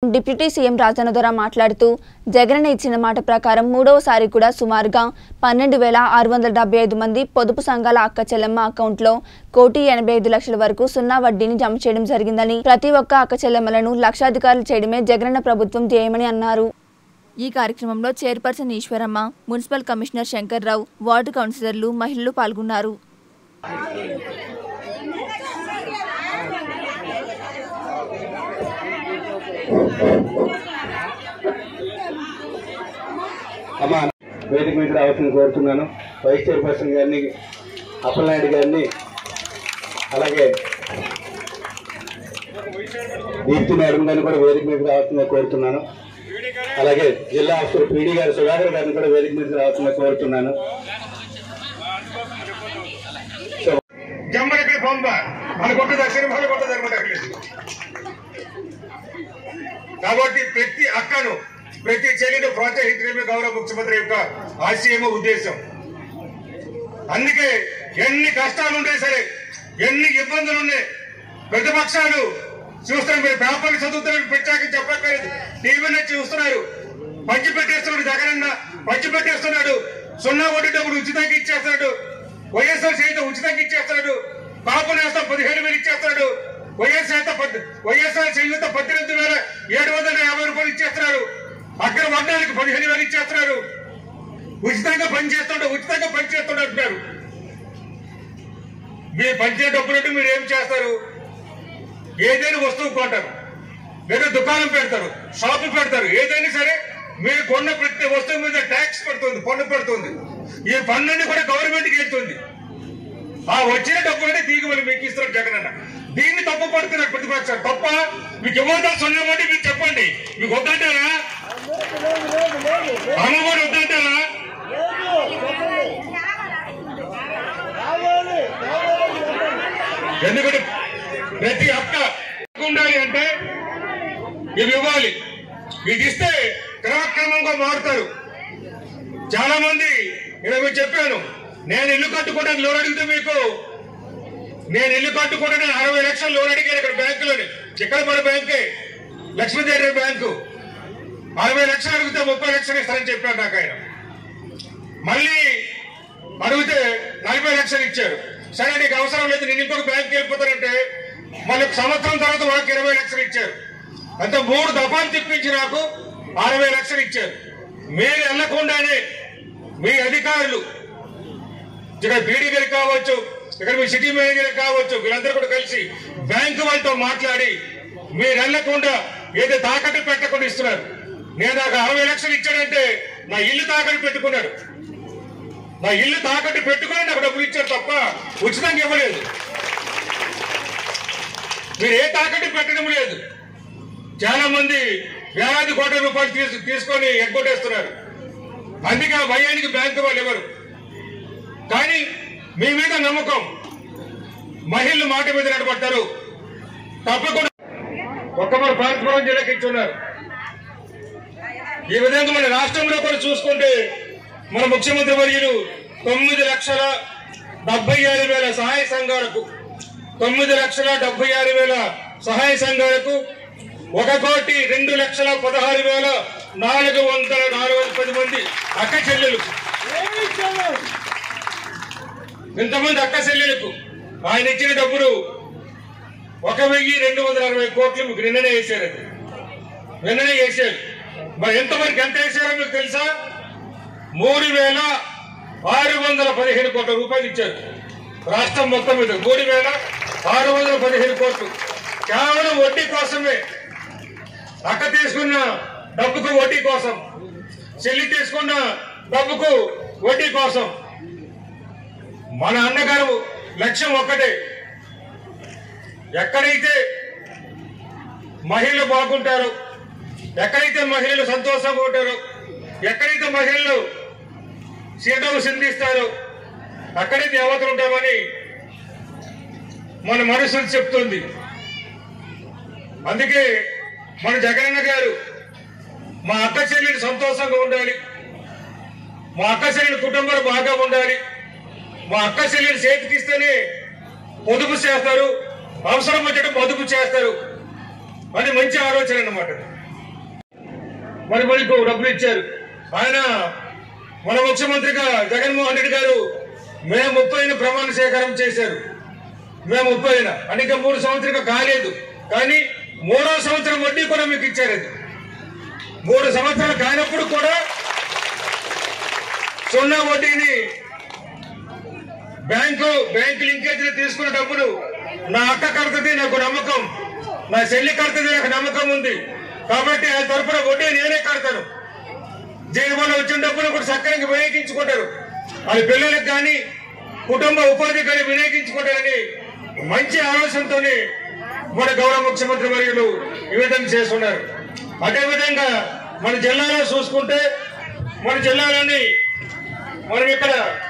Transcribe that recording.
deputy CM రాజన్నదొర మాట్లాడుతూ జగనన్న ఇచ్చిన మాట ప్రకారం మూడవసారి కూడా సుమారుగా పన్నెండు వేల ఆరు వందల డెబ్బై ఐదు మంది పొదుపు సంఘాల అక్క చెల్లెమ్మ అకౌంట్లో కోటి ఎనభై ఐదు లక్షల వరకు సున్నా వడ్డీని జమ చేయడం జరిగిందని ప్రతి ఒక్క అక్క చెల్లెమ్మలను లక్షాధికారులు చేయడమే జగనన్న ప్రభుత్వం ధ్యేయమని అన్నారు ఈ కార్యక్రమంలో chairperson Eshwaramma municipal commissioner Shankarrao ward కౌన్సిలర్లు మహిళలు పాల్గొన్నారు అమ్మ వేదిక మీద రావాల్సింది కోరుతున్నాను వైస్ చైర్పర్సన్ గారిని అప్పలనాయుడు గారిని అలాగే దీప్తి మేడం గారిని కూడా వేదిక మీద రావాల్సిందిగా కోరుతున్నాను అలాగే జిల్లా ఆఫీసర్ పీడీ గారు సుధాకర్ గారిని కూడా వేదిక మీద రావాల్సిందిగా కోరుతున్నాను సో జమ్మలకి బొమ్మ మన కొట్టదు సినిమాలు కొట్టదు అనమాట కాబట్టి ప్రతి అక్కను ప్రతి చెల్లిని ప్రోత్సహించడమే గౌరవ ముఖ్యమంత్రి యొక్క ఆశయం ఉద్దేశం అందుకే ఎన్ని కష్టాలు ఉన్నాయి సరే ఎన్ని ఇబ్బందులు ఉన్నాయి ప్రతిపక్షాలు చూస్తున్నారు మీరు పేపర్లు చదువుతున్నారు పెట్టాక చెప్పక్కర్లేదు టీవీ నుంచి చూస్తున్నారు పంచి పెట్టేస్తున్నాడు జగనన్న పంచి పెట్టేస్తున్నాడు సున్నా వడ్డీ డబ్బులు ఉచితంగా ఇచ్చేస్తున్నాడు వైఎస్ఆర్ చేత ఉచితంగా ఇచ్చేస్తున్నాడు కాపు నేస్తం పదిహేను వేలు ఇచ్చేస్తున్నాడు వైఎస్ఆర్ పద్- వైఎస్ఆర్ చేయూత పద్దెనిమిది వేల ఏడు వందల యాభై రూపాయలు ఇచ్చేస్తున్నారు అక్కడ వర్ణానికి పదిహేను వేలు ఇచ్చేస్తున్నారు ఉచితంగా పని చేస్తుంటే ఉచితంగా పని చేస్తుంటే అంటున్నారు మీరు పంచే డబ్బులంటే మీరు ఏం చేస్తారు ఏదైనా వస్తువు కొంటారు లేదా దుకాణం పెడతారు షాపు పెడతారు ఏదైనా సరే మీరు కొన్న ప్రతి వస్తువు మీద ట్యాక్స్ పడుతుంది పన్ను పడుతుంది ఈ పన్నుని కూడా గవర్నమెంట్కి వెళ్తుంది ఆ వచ్చిన డబ్బులని తీగమని మీకు ఇస్తారు జగన్ అన్న దీన్ని తప్పు పడుతున్నారు ప్రతిపక్షాలు తప్ప మీకు ఇవ్వదా సున్నామంటే మీరు చెప్పండి మీకు వద్దంటారా అమ్మఒడి వద్దంటారా ఎందుకంటే ప్రతి అక్క ఉండాలి అంటే ఇవి ఇవ్వాలి ఇది ఇస్తే క్రమక్రమంగా మారుతారు చాలా మంది నేను మీకు చెప్పాను నేను ఇల్లు కట్టుకోవడానికి లోన్ అడిగితే మీకు నేను ఇల్లు కట్టుకోవడానికి అరవై లక్షలు లోన్ అడిగాను ఇక్కడ బ్యాంకులోని చిక్కడపల్లి బ్యాంకే లక్ష్మీదేవి బ్యాంకు అరవై లక్షలు అడిగితే ముప్పై లక్షలు ఇస్తారని చెప్పాడు నాకు ఆయన మళ్ళీ అడిగితే నలభై లక్షలు ఇచ్చారు సరే నీకు అవసరం లేదు నేను ఇంకొక బ్యాంక్కి వెళ్ళిపోతానంటే మళ్ళీ ఒక సంవత్సరం తర్వాత వాళ్ళకి ఇరవై లక్షలు ఇచ్చారు అంటే మూడు దఫాలు తిప్పించి నాకు అరవై లక్షలు ఇచ్చారు మీరు వెళ్లకుండానే మీ అధికారులు ఇక్కడ బీడీ గారు కావచ్చు ఇక్కడ మీ సిటీ మేనేజర్ కావచ్చు వీళ్ళందరూ కూడా కలిసి బ్యాంకు వాళ్ళతో మాట్లాడి మీరు వెళ్లకుండా ఏదో తాకట్టు పెట్టకుండా ఇస్తున్నారు నేను నాకు అరవై లక్షలు ఇచ్చాడంటే నా ఇల్లు తాకట్టు పెట్టుకున్నాడు నా ఇల్లు తాకట్టు పెట్టుకుని నాకు డబ్బులు ఇచ్చారు తప్ప ఉచితంగా ఇవ్వలేదు మీరు ఏ తాకట్టు పెట్టడం లేదు చాలా మంది వేలాది కోట్ల రూపాయలు తీసు తీసుకొని ఎగ్గొట్టేస్తున్నారు అందుకే ఆ భయానికి బ్యాంకు వాళ్ళు ఇవ్వరు కానీ మీ మీద నమ్మకం మహిళలు మాట మీద నిలబడతారు తప్పకుండా ఒక్క మన పార్టీపురం జిల్లాకి ఇచ్చున్నారు ఈ విధంగా మన రాష్ట్రంలో కూడా చూసుకుంటే మన ముఖ్యమంత్రి వర్యులు తొమ్మిది లక్షల డెబ్బై ఆరు వేల సహాయ సంఘాలకు తొమ్మిది లక్షల డెబ్బై ఆరు వేల సహాయ సంఘాలకు ఒక కోటి రెండు లక్షల పదహారు వేల నాలుగు వందల నాలుగు వందల పది మంది అక్క చెల్లెలకు ఇంతమంది అక్క చెల్లెలకు ఆయన ఇచ్చిన డబ్బులు ఒక వెయ్యి రెండు వందల అరవై కోట్లు మీకు నిన్ననే వేశారు అది నిన్ననే వేశారు మరి ఎంతవరకు ఎంత వేశారో మీకు తెలుసా మూడు వేల ఆరు వందల పదిహేను కోట్ల రూపాయలు ఇచ్చారు రాష్ట్రం మొత్తం మీద మూడు వేల ఆరు వందల పదిహేను కోట్లు కేవలం వడ్డీ కోసమే అక్క తీసుకున్న డబ్బుకు వడ్డీ కోసం చెల్లి తీసుకున్న డబ్బుకు వడ్డీ కోసం మన అన్నగారు లక్ష్యం ఒక్కటే ఎక్కడైతే మహిళలు బాగుంటారో ఎక్కడైతే మహిళలు సంతోషంగా ఉంటారో ఎక్కడైతే మహిళలు సీతలు సింధిస్తారో అక్కడే దేవతలు ఉంటామని మన మనసు చెప్తుంది అందుకే మన జగనన్న గారు మా అక్క చెల్లెలు సంతోషంగా ఉండాలి మా అక్క చెల్లెలు కుటుంబాలు బాగా ఉండాలి మా అక్క చెల్లెలు చేతికిస్తేనే పొదుపు చేస్తారు అవసరం వచ్చేటప్పుడు పొదుపు చేస్తారు అది మంచి ఆలోచన అన్నమాట మరి మనకు డబ్బులు ఇచ్చారు ఆయన మన ముఖ్యమంత్రిగా జగన్మోహన్ రెడ్డి గారు మే ముప్పైన ప్రమాణ స్వీకారం చేశారు మే ముప్పైన అంటే ఇంకా మూడు సంవత్సరాలు కాలేదు కానీ మూడో సంవత్సరం వడ్డీ కూడా మీకు ఇచ్చారు అది మూడు సంవత్సరాలు కానప్పుడు కూడా సున్నా వడ్డీని బ్యాంకు బ్యాంకు లింకేజ్ తీసుకున్న డబ్బులు నా అక్క కడుతుంది నాకు నమ్మకం నా చెల్లి కడుతుంది నాకు నమ్మకం ఉంది కాబట్టి ఆ తరపున వడ్డీ నేనే కడతాను దీనివల్ల వచ్చిన డబ్బులు కూడా సక్రమంగా వినియోగించుకుంటారు వాళ్ళ పిల్లలకు కానీ కుటుంబ ఉపాధి కానీ వినియోగించుకుంటారని మంచి ఆలోచనతోనే మన గౌరవ ముఖ్యమంత్రి వర్యులు ఈ విధంగా చేస్తున్నారు అదేవిధంగా మన జిల్లాలో చూసుకుంటే మన జిల్లాలోని మనం ఇక్కడ